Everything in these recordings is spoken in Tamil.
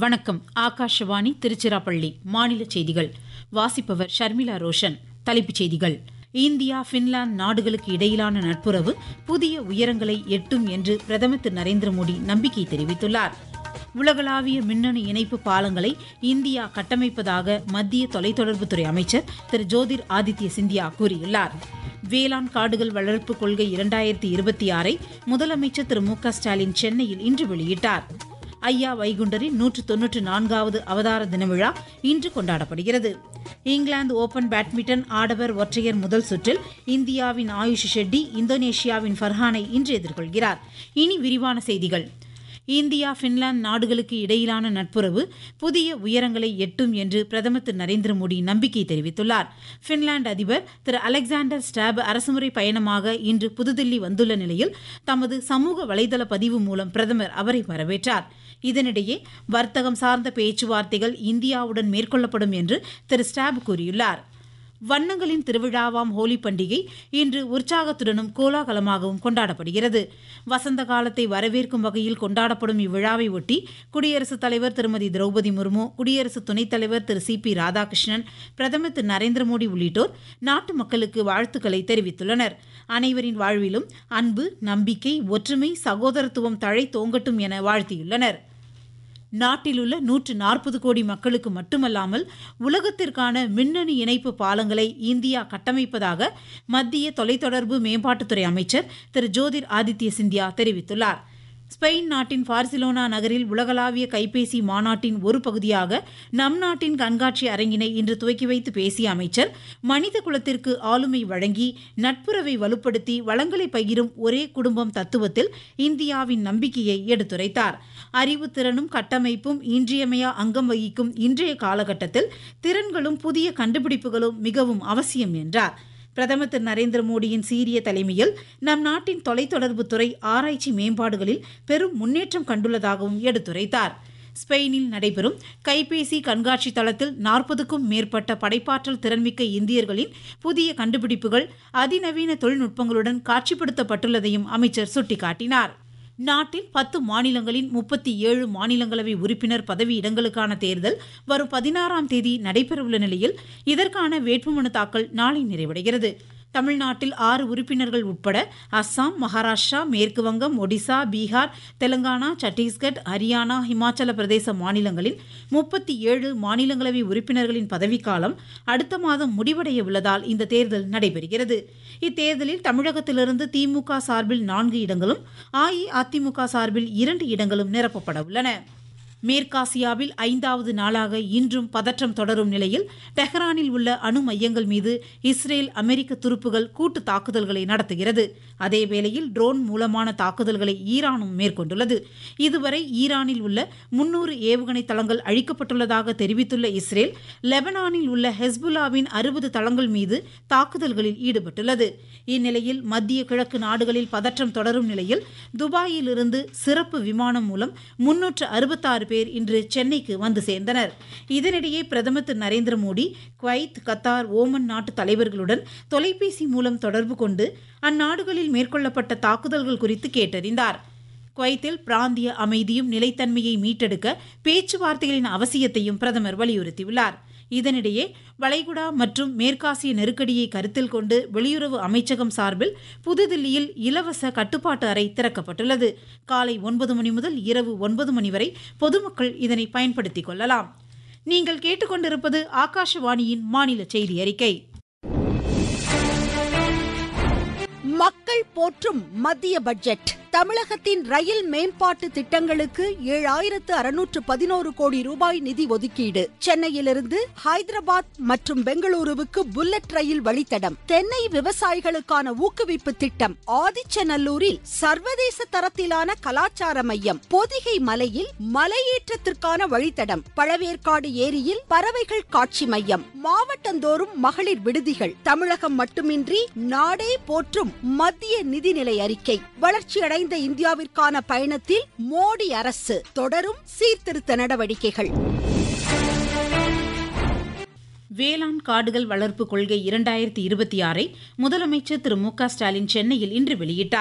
வணக்கம் ஆகாஷவாணி திருச்சிராப்பள்ளி மாநில செய்திகள் வாசிப்பவர் ஷர்மிளா ரோஷன் தலைப்புச் செய்திகள் இந்தியா பின்லாந்து நாடுகளுக்கு இடையிலான நட்புறவு புதிய உயரங்களை எட்டும் என்று பிரதமர் திரு நரேந்திர மோடி நம்பிக்கை தெரிவித்துள்ளார் உலகளாவிய மின்னணு இணைப்பு பாலங்களை இந்தியா கட்டமைப்பதாக மத்திய தொலைத்தொடர்புத்துறை அமைச்சர் திரு ஜோதிர் ஆதித்ய சிந்தியா கூறியுள்ளார் வேளாண் காடுகள் வளர்ப்பு கொள்கை இரண்டாயிரத்தி இருபத்தி ஆறை முதலமைச்சர் திரு மு க ஸ்டாலின் சென்னையில் இன்று வெளியிட்டார் ஐயா வைகுண்டரின் நூற்று தொன்னூற்று நான்காவது அவதார தின விழா இன்று கொண்டாடப்படுகிறது இங்கிலாந்து ஓபன் பேட்மிண்டன் ஆடவர் ஒற்றையர் முதல் சுற்றில் இந்தியாவின் ஆயுஷ் ஷெட்டி இந்தோனேஷியாவின் ஃபர்ஹானை இன்று எதிர்கொள்கிறார் இனி விரிவான செய்திகள் இந்தியா பின்லாந்து நாடுகளுக்கு இடையிலான நட்புறவு புதிய உயரங்களை எட்டும் என்று பிரதமர் திரு நரேந்திர மோடி நம்பிக்கை தெரிவித்துள்ளார் பின்லாந்து அதிபர் திரு அலெக்சாண்டர் ஸ்டாப் அரசுமுறை பயணமாக இன்று புதுதில்லி வந்துள்ள நிலையில் தமது சமூக வலைதள பதிவு மூலம் பிரதமர் அவரை வரவேற்றார் இதனிடையே வர்த்தகம் சார்ந்த பேச்சுவார்த்தைகள் இந்தியாவுடன் மேற்கொள்ளப்படும் என்று திரு ஸ்டாப் கூறியுள்ளார் வண்ணங்களின் திருவிழாவாம் ஹோலி பண்டிகை இன்று உற்சாகத்துடனும் கோலாகலமாகவும் கொண்டாடப்படுகிறது வசந்த காலத்தை வரவேற்கும் வகையில் கொண்டாடப்படும் இவ்விழாவை ஒட்டி குடியரசுத் தலைவர் திருமதி திரௌபதி முர்மு குடியரசு துணைத் தலைவர் திரு சி பி ராதாகிருஷ்ணன் பிரதமர் திரு நரேந்திர மோடி உள்ளிட்டோர் நாட்டு மக்களுக்கு வாழ்த்துக்களை தெரிவித்துள்ளனர் அனைவரின் வாழ்விலும் அன்பு நம்பிக்கை ஒற்றுமை சகோதரத்துவம் தழை தோங்கட்டும் என வாழ்த்தியுள்ளனர் நாட்டிலுள்ள நூற்று நாற்பது கோடி மக்களுக்கு மட்டுமல்லாமல் உலகத்திற்கான மின்னணு இணைப்பு பாலங்களை இந்தியா கட்டமைப்பதாக மத்திய தொலைத்தொடர்பு மேம்பாட்டுத்துறை அமைச்சர் திரு ஜோதிர் ஆதித்ய சிந்தியா தெரிவித்துள்ளார் ஸ்பெயின் நாட்டின் பார்சிலோனா நகரில் உலகளாவிய கைபேசி மாநாட்டின் ஒரு பகுதியாக நம் நாட்டின் கண்காட்சி அரங்கினை இன்று துவக்கி வைத்து பேசிய அமைச்சர் மனித குலத்திற்கு ஆளுமை வழங்கி நட்புறவை வலுப்படுத்தி வளங்களை பகிரும் ஒரே குடும்பம் தத்துவத்தில் இந்தியாவின் நம்பிக்கையை எடுத்துரைத்தார் அறிவுத்திறனும் கட்டமைப்பும் இன்றியமையா அங்கம் வகிக்கும் இன்றைய காலகட்டத்தில் திறன்களும் புதிய கண்டுபிடிப்புகளும் மிகவும் அவசியம் என்றார் பிரதமர் திரு நரேந்திர மோடியின் சீரிய தலைமையில் நம் நாட்டின் தொலைத்தொடர்பு துறை ஆராய்ச்சி மேம்பாடுகளில் பெரும் முன்னேற்றம் கண்டுள்ளதாகவும் எடுத்துரைத்தார் ஸ்பெயினில் நடைபெறும் கைபேசி கண்காட்சி தளத்தில் நாற்பதுக்கும் மேற்பட்ட படைப்பாற்றல் திறன்மிக்க இந்தியர்களின் புதிய கண்டுபிடிப்புகள் அதிநவீன தொழில்நுட்பங்களுடன் காட்சிப்படுத்தப்பட்டுள்ளதையும் அமைச்சர் சுட்டிக்காட்டினார் நாட்டில் பத்து மாநிலங்களின் முப்பத்தி ஏழு மாநிலங்களவை உறுப்பினர் பதவி இடங்களுக்கான தேர்தல் வரும் பதினாறாம் தேதி நடைபெறவுள்ள நிலையில் இதற்கான வேட்புமனு தாக்கல் நாளை நிறைவடைகிறது தமிழ்நாட்டில் ஆறு உறுப்பினர்கள் உட்பட அஸ்ஸாம் மகாராஷ்டிரா மேற்கு வங்கம் ஒடிசா பீகார் தெலங்கானா சத்தீஸ்கட் ஹரியானா இமாச்சல பிரதேச மாநிலங்களின் முப்பத்தி ஏழு மாநிலங்களவை உறுப்பினர்களின் பதவிக்காலம் அடுத்த மாதம் முடிவடைய உள்ளதால் இந்த தேர்தல் நடைபெறுகிறது இத்தேர்தலில் தமிழகத்திலிருந்து திமுக சார்பில் நான்கு இடங்களும் அஇஅதிமுக சார்பில் இரண்டு இடங்களும் நிரப்பப்பட உள்ளன மேற்காசியாவில் ஐந்தாவது நாளாக இன்றும் பதற்றம் தொடரும் நிலையில் டெஹ்ரானில் உள்ள அணு மையங்கள் மீது இஸ்ரேல் அமெரிக்க துருப்புகள் கூட்டு தாக்குதல்களை நடத்துகிறது அதேவேளையில் ட்ரோன் மூலமான தாக்குதல்களை ஈரானும் மேற்கொண்டுள்ளது இதுவரை ஈரானில் உள்ள முன்னூறு ஏவுகணை தளங்கள் அழிக்கப்பட்டுள்ளதாக தெரிவித்துள்ள இஸ்ரேல் லெபனானில் உள்ள ஹெஸ்புல்லாவின் அறுபது தளங்கள் மீது தாக்குதல்களில் ஈடுபட்டுள்ளது இந்நிலையில் மத்திய கிழக்கு நாடுகளில் பதற்றம் தொடரும் நிலையில் துபாயிலிருந்து சிறப்பு விமானம் மூலம் முன்னூற்று அறுபத்தாறு பேர் இன்று சென்னைக்கு வந்து சேர்ந்தனர் இதனிடையே பிரதமர் Thiru Narendra Modi Kuwait Qatar Oman நாட்டு தலைவர்களுடன் தொலைபேசி மூலம் தொடர்பு கொண்டு அந்நாடுகளில் மேற்கொள்ளப்பட்ட தாக்குதல்கள் குறித்து கேட்டறிந்தார் குவைத்தில் பிராந்திய அமைதியும் நிலைத்தன்மையை மீட்டெடுக்க பேச்சுவார்த்தைகளின் அவசியத்தையும் பிரதமர் வலியுறுத்தியுள்ளார் இதனிடையே வளைகுடா மற்றும் மேற்காசிய நெருக்கடியை கருத்தில் கொண்டு வெளியுறவு அமைச்சகம் சார்பில் புதுதில்லியில் இலவச கட்டுப்பாட்டு அறை திறக்கப்பட்டுள்ளது காலை ஒன்பது மணி முதல் இரவு ஒன்பது மணி வரை பொதுமக்கள் இதனை பயன்படுத்திக் கொள்ளலாம் நீங்கள் கேட்டுக்கொண்டிருப்பது ஆகாஷவாணியின் மாநில செய்தி அறிக்கை மக்கள் போற்றும் மத்திய பட்ஜெட் தமிழகத்தின் ரயில் மேம்பாட்டு திட்டங்களுக்கு ஏழாயிரத்து அறுநூற்று பதினோரு கோடி ரூபாய் நிதி ஒதுக்கீடு சென்னையிலிருந்து ஹைதராபாத் மற்றும் பெங்களூருவுக்கு புல்லட் ரயில் வழித்தடம் தென்னை விவசாயிகளுக்கான ஊக்குவிப்பு திட்டம் ஆதிச்சநல்லூரில் சர்வதேச தரத்திலான கலாச்சார மையம் பொதிகை மலையில் மலையேற்றத்திற்கான வழித்தடம் பழவேற்காடு ஏரியில் பறவைகள் காட்சி மையம் மாவட்டந்தோறும் மகளிர் விடுதிகள் தமிழகம் மட்டுமின்றி நாடே போற்றும் மத்திய நிதிநிலை அறிக்கை வளர்ச்சியடை நிறைந்த இந்தியாவிற்கான பயணத்தில் மோடி அரசு தொடரும் சீர்திருத்த நடவடிக்கைகள் வேளாண் காடுகள் வளர்ப்பு கொள்கை இரண்டாயிரத்தி இருபத்தி ஆறை முதலமைச்சர் திரு மு க ஸ்டாலின் சென்னையில் இன்று வெளியிட்டார்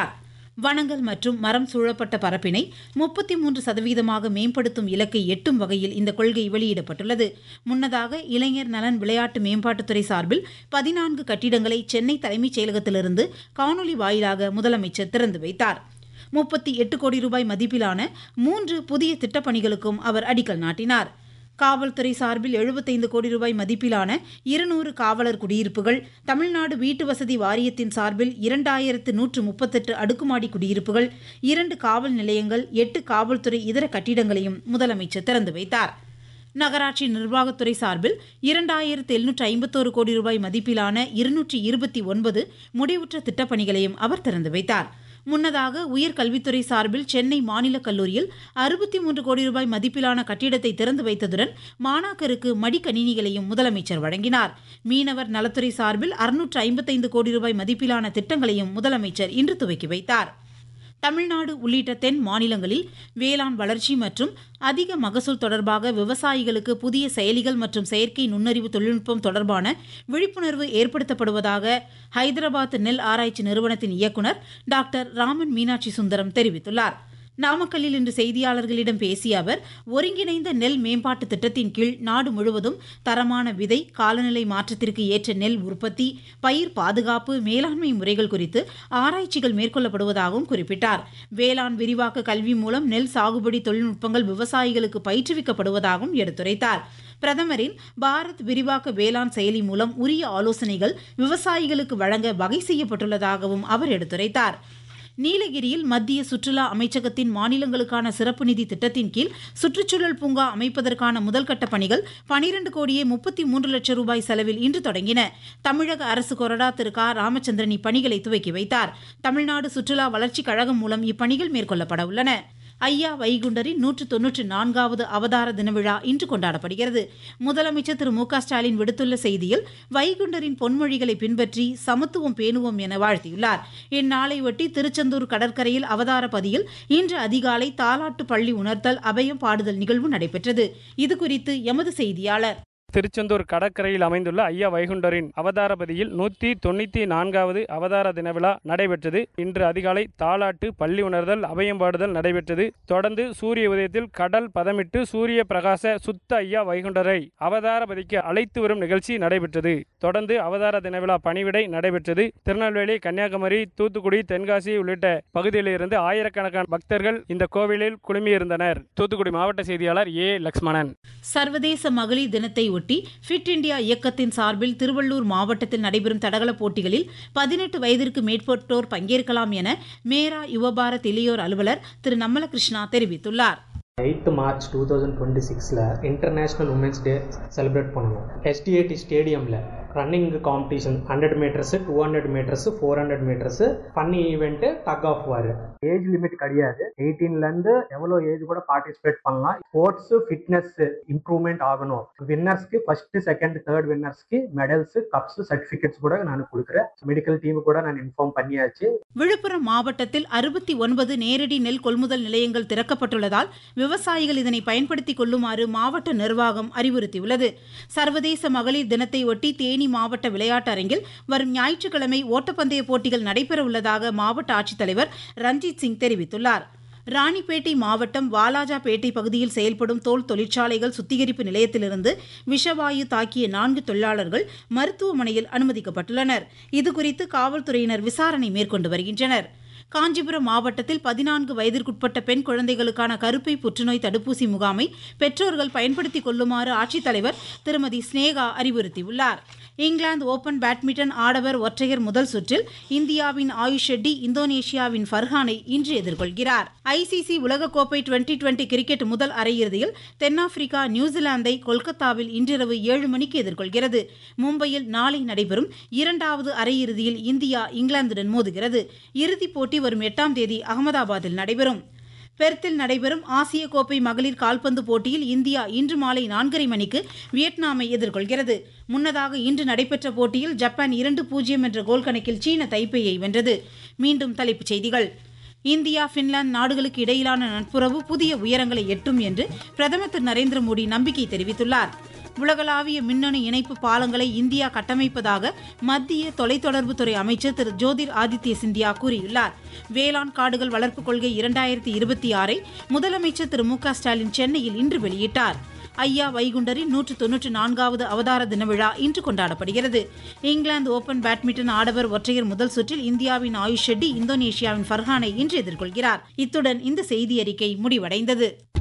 வனங்கள் மற்றும் மரம் சூழப்பட்ட பரப்பினை முப்பத்தி மூன்று சதவீதமாக மேம்படுத்தும் இலக்கை எட்டும் வகையில் இந்த கொள்கை வெளியிடப்பட்டுள்ளது முன்னதாக இளைஞர் நலன் விளையாட்டு மேம்பாட்டுத்துறை சார்பில் பதினான்கு கட்டிடங்களை சென்னை தலைமைச் செயலகத்திலிருந்து காணொலி வாயிலாக முதலமைச்சர் திறந்து வைத்தார் முப்பத்தி எட்டு கோடி ரூபாய் மதிப்பிலான மூன்று புதிய திட்டப்பணிகளுக்கும் அவர் அடிக்கல் நாட்டினார் காவல்துறை சார்பில் எழுபத்தைந்து கோடி ரூபாய் மதிப்பிலான இருநூறு காவலர் குடியிருப்புகள் தமிழ்நாடு வீட்டு வசதி வாரியத்தின் சார்பில் இரண்டாயிரத்து நூற்று முப்பத்தெட்டு அடுக்குமாடி குடியிருப்புகள் இரண்டு காவல் நிலையங்கள் எட்டு காவல்துறை இதர கட்டிடங்களையும் முதலமைச்சர் திறந்து வைத்தார் நகராட்சி நிர்வாகத்துறை சார்பில் இரண்டாயிரத்து எழுநூற்று ஐம்பத்தோரு கோடி ரூபாய் மதிப்பிலான இருநூற்றி இருபத்தி ஒன்பது முடிவுற்ற திட்டப்பணிகளையும் அவர் திறந்து வைத்தார் முன்னதாக உயர்கல்வித்துறை சார்பில் சென்னை மாநில கல்லூரியில் அறுபத்தி மூன்று கோடி ரூபாய் மதிப்பிலான கட்டிடத்தை திறந்து வைத்ததுடன் மாணாக்கருக்கு மடிக்கணினிகளையும் முதலமைச்சர் வழங்கினார் மீனவர் நலத்துறை சார்பில் அறுநூற்று ஐம்பத்தைந்து கோடி ரூபாய் மதிப்பிலான திட்டங்களையும் முதலமைச்சர் இன்று துவக்கி வைத்தார் தமிழ்நாடு உள்ளிட்ட தென் மாநிலங்களில் வேளாண் வளர்ச்சி மற்றும் அதிக மகசூல் தொடர்பாக விவசாயிகளுக்கு புதிய செயலிகள் மற்றும் செயற்கை நுண்ணறிவு தொழில்நுட்பம் தொடர்பான விழிப்புணர்வு ஏற்படுத்தப்படுவதாக ஹைதராபாத் நெல் ஆராய்ச்சி நிறுவனத்தின் இயக்குநர் டாக்டர் ராமன் மீனாட்சி சுந்தரம் தெரிவித்துள்ளார் நாமக்கல்லில் இன்று செய்தியாளர்களிடம் பேசிய அவர் ஒருங்கிணைந்த நெல் மேம்பாட்டு திட்டத்தின் கீழ் நாடு முழுவதும் தரமான விதை காலநிலை மாற்றத்திற்கு ஏற்ற நெல் உற்பத்தி பயிர் பாதுகாப்பு மேலாண்மை முறைகள் குறித்து ஆராய்ச்சிகள் மேற்கொள்ளப்படுவதாகவும் குறிப்பிட்டார் வேளாண் விரிவாக்க கல்வி மூலம் நெல் சாகுபடி தொழில்நுட்பங்கள் விவசாயிகளுக்கு பயிற்றுவிக்கப்படுவதாகவும் எடுத்துரைத்தார் பிரதமரின் பாரத் விரிவாக்க வேளாண் செயலி மூலம் உரிய ஆலோசனைகள் விவசாயிகளுக்கு வழங்க வகை செய்யப்பட்டுள்ளதாகவும் அவர் எடுத்துரைத்தார் நீலகிரியில் மத்திய சுற்றுலா அமைச்சகத்தின் மாநிலங்களுக்கான சிறப்பு நிதி திட்டத்தின் கீழ் சுற்றுச்சூழல் பூங்கா அமைப்பதற்கான முதல்கட்ட பணிகள் பனிரெண்டு கோடியே முப்பத்தி மூன்று லட்சம் ரூபாய் செலவில் இன்று தொடங்கின தமிழக அரசு கொறடா திரு க ராமச்சந்திரன் இப்பணிகளை துவக்கி வைத்தார் தமிழ்நாடு சுற்றுலா வளர்ச்சிக் கழகம் மூலம் இப்பணிகள் மேற்கொள்ளப்பட உள்ளன ஐயா வைகுண்டரின் நூற்று தொன்னூற்று நான்காவது அவதார தினவிழா இன்று கொண்டாடப்படுகிறது முதலமைச்சர் திரு மு க ஸ்டாலின் விடுத்துள்ள செய்தியில் வைகுண்டரின் பொன்மொழிகளை பின்பற்றி சமத்துவம் பேணுவோம் என வாழ்த்தியுள்ளார் இந்நாளையொட்டி திருச்செந்தூர் கடற்கரையில் அவதார பதியில் இன்று அதிகாலை தாலாட்டு பள்ளி உணர்த்தல் அபயம் பாடுதல் நிகழ்வு நடைபெற்றது இதுகுறித்து எமது செய்தியாளர் திருச்செந்தூர் கடற்கரையில் அமைந்துள்ள ஐயா வைகுண்டரின் அவதாரபதியில் நூற்றி தொண்ணூற்றி நான்காவது அவதார தின விழா நடைபெற்றது இன்று அதிகாலை தாலாட்டு பள்ளி உணர்தல் அபயம்பாடுதல் நடைபெற்றது தொடர்ந்து சூரிய உதயத்தில் கடல் பதமிட்டு சூரிய பிரகாச சுத்த ஐயா வைகுண்டரை அவதாரபதிக்கு அழைத்து வரும் நிகழ்ச்சி நடைபெற்றது தொடர்ந்து அவதார தின விழா பணிவிடை நடைபெற்றது திருநெல்வேலி கன்னியாகுமரி தூத்துக்குடி தென்காசி உள்ளிட்ட பகுதியிலிருந்து ஆயிரக்கணக்கான பக்தர்கள் இந்த கோவிலில் குழுமியிருந்தனர் தூத்துக்குடி மாவட்ட செய்தியாளர் ஏ லக்ஷ்மணன் சர்வதேச மகளிர் தினத்தை ஒட்டி ஃபிட் இந்தியா இயக்கத்தின் சார்பில் திருவள்ளூர் மாவட்டத்தில் நடைபெறும் தடகள போட்டிகளில் பதினெட்டு வயதிற்கு மேற்பட்டோர் பங்கேற்கலாம் என மேரா யுவபாரத் இளையோர் அலுவலர் திரு நம்மல கிருஷ்ணா தெரிவித்துள்ளார் eighth March two thousand twenty சிக்ஸில் இன்டர்நேஷ்னல் உமன்ஸ் டே செலிப்ரேட் பண்ணணும் எஸ்டிஏடி ஸ்டேடியமில் running competition hundred metres two hundred metres four hundred metres funny event tug of war age limit கிடையாது எயிட்டீன்லேருந்து எவ்வளோ ஏஜ் கூட பார்ட்டிசிபேட் பண்ணலாம் ஸ்போர்ட்ஸு ஃபிட்னஸ் இம்ப்ரூவ்மெண்ட் ஆகணும் வின்னர்ஸ்க்கு ஃபர்ஸ்ட் செகண்ட் தேர்ட் வின்னர்ஸ்க்கு மெடல்ஸ் கப்ஸ் சர்டிஃபிகேட்ஸ் கூட நான் கொடுக்குறேன் மெடிக்கல் டீம் கூட நான் இன்ஃபார்ம் பண்ணியாச்சு விழுப்புரம் மாவட்டத்தில் அறுபத்தி ஒன்பது நேரடி நெல் கொள்முதல் நிலையங்கள் திறக்கப்பட்டுள்ளதால் விவசாயிகள் இதனை பயன்படுத்திக் கொள்ளுமாறு மாவட்ட நிர்வாகம் அறிவுறுத்தியுள்ளது சர்வதேச மகளிர் தினத்தை ஒட்டி தேனி மாவட்ட விளையாட்டு அரங்கில் வரும் ஞாயிற்றுக்கிழமை ஓட்டப்பந்தய போட்டிகள் நடைபெற உள்ளதாக மாவட்ட ஆட்சித்தலைவர் ரஞ்சித் சிங் தெரிவித்துள்ளார் ராணிப்பேட்டை மாவட்டம் வாலாஜாபேட்டை பகுதியில் செயல்படும் தோல் தொழிற்சாலைகள் சுத்திகரிப்பு நிலையத்திலிருந்து விஷவாயு தாக்கிய நான்கு தொழிலாளர்கள் மருத்துவமனையில் அனுமதிக்கப்பட்டுள்ளனர் இதுகுறித்து காவல்துறையினர் விசாரணை மேற்கொண்டு வருகின்றனர் காஞ்சிபுரம் மாவட்டத்தில் பதினான்கு வயதிற்குட்பட்ட பெண் குழந்தைகளுக்கான கருப்பை புற்றுநோய் தடுப்பூசி முகாமை பெற்றோர்கள் பயன்படுத்திக் கொள்ளுமாறு ஆட்சித்தலைவர் திருமதி ஸ்னேகா அறிவுறுத்தியுள்ளார் இங்கிலாந்து ஓபன் பேட்மிண்டன் ஆடவர் ஒற்றையர் முதல் சுற்றில் இந்தியாவின் ஆயுஷ் ஷெட்டி இந்தோனேஷியாவின் ஃபர்ஹானை இன்று எதிர்கொள்கிறார் ஐசிசி உலகக்கோப்பை டுவெண்டி டுவெண்டி கிரிக்கெட் முதல் அரையிறுதியில் தென்னாப்பிரிக்கா நியூசிலாந்தை கொல்கத்தாவில் இன்றிரவு ஏழு மணிக்கு எதிர்கொள்கிறது மும்பையில் நாளை நடைபெறும் இரண்டாவது அரையிறுதியில் இந்தியா இங்கிலாந்துடன் மோதுகிறது இறுதிப் போட்டி வரும் எட்டாம் தேதி அகமதாபாத்தில் நடைபெறும் பெர்த்தில் நடைபெறும் ஆசிய கோப்பை மகளிர் கால்பந்து போட்டியில் இந்தியா இன்று மாலை நான்கரை மணிக்கு வியட்நாமை எதிர்கொள்கிறது முன்னதாக இன்று நடைபெற்ற போட்டியில் ஜப்பான் இரண்டு பூஜ்ஜியம் என்ற கோல் கணக்கில் சீன தைப்பேயை வென்றது மீண்டும் தலைப்புச் செய்திகள் இந்தியா பின்லாந்து நாடுகளுக்கு இடையிலான நட்புறவு புதிய உயரங்களை எட்டும் என்று பிரதமர் திரு நரேந்திர மோடி நம்பிக்கை தெரிவித்துள்ளார் உலகளாவிய மின்னணு இணைப்பு பாலங்களை இந்தியா கட்டமைப்பதாக மத்திய தொலைத்தொடர்புத்துறை அமைச்சர் திரு ஜோதிர் ஆதித்ய சிந்தியா கூறியுள்ளார் வேளாண் காடுகள் வளர்ப்பு கொள்கை இரண்டாயிரத்தி இருபத்தி ஆறை முதலமைச்சர் திரு மு க ஸ்டாலின் சென்னையில் இன்று வெளியிட்டார் ஐயா வைகுண்டரின் நூற்று தொன்னூற்று நான்காவது அவதார தின விழா இன்று கொண்டாடப்படுகிறது இங்கிலாந்து ஓபன் பேட்மிண்டன் ஆடவர் ஒற்றையர் முதல் சுற்றில் இந்தியாவின் ஆயுஷ் ஷெட்டி இந்தோனேஷியாவின் ஃபர்ஹானை இன்று எதிர்கொள்கிறார் இத்துடன் இந்த செய்தி அறிக்கை முடிவடைந்தது